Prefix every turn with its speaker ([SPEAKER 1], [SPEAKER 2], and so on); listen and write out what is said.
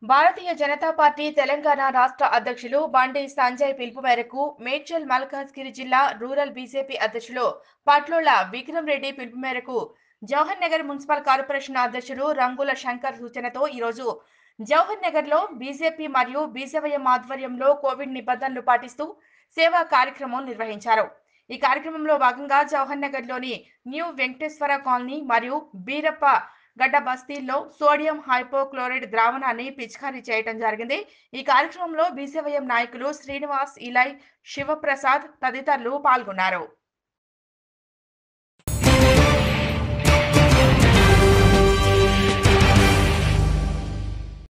[SPEAKER 1] భారతీయ Janata party Telangana రాష్ట్ర అధ్యక్షులు బండి సంజయ్ పిలుపు మేరకు మేడ్చల్ మల్కాజ్గిరి జిల్లా రూరల్ బీజేపీ అధ్యక్షులు పట్లోల విక్రమ్ రెడ్డి పిలుపు మేరకు జవహర్ నగర్ మున్సిపల్ కార్పొరేషన్ అధ్యక్షుడు రంగుల శంకర్ సూచనతో ఈరోజు జవహర్ నగర్ లో బీజేపీ మరియు బీజేవైఎం ఆధ్వర్యంలో కోవిడ్ నిబంధనలు పాటిస్తూ సేవా కార్యక్రమం నిర్వహించారు ఈ కార్యక్రమంలో భాగంగా జవహర్ నగర్ లోని న్యూ వెంకటేశ్వర కాలనీ మరియు బీరప్ప గడ్డ బస్తీల్లో సోడియం హైపోక్లోరైడ్ ద్రావణాన్ని పిచికారీ చేయడం జరిగింది ఈ కార్యక్రమంలో బీసీవైఎం నాయకులు శ్రీనివాస్ ఇలై శివప్రసాద్ తదితరులు పాల్గొన్నారు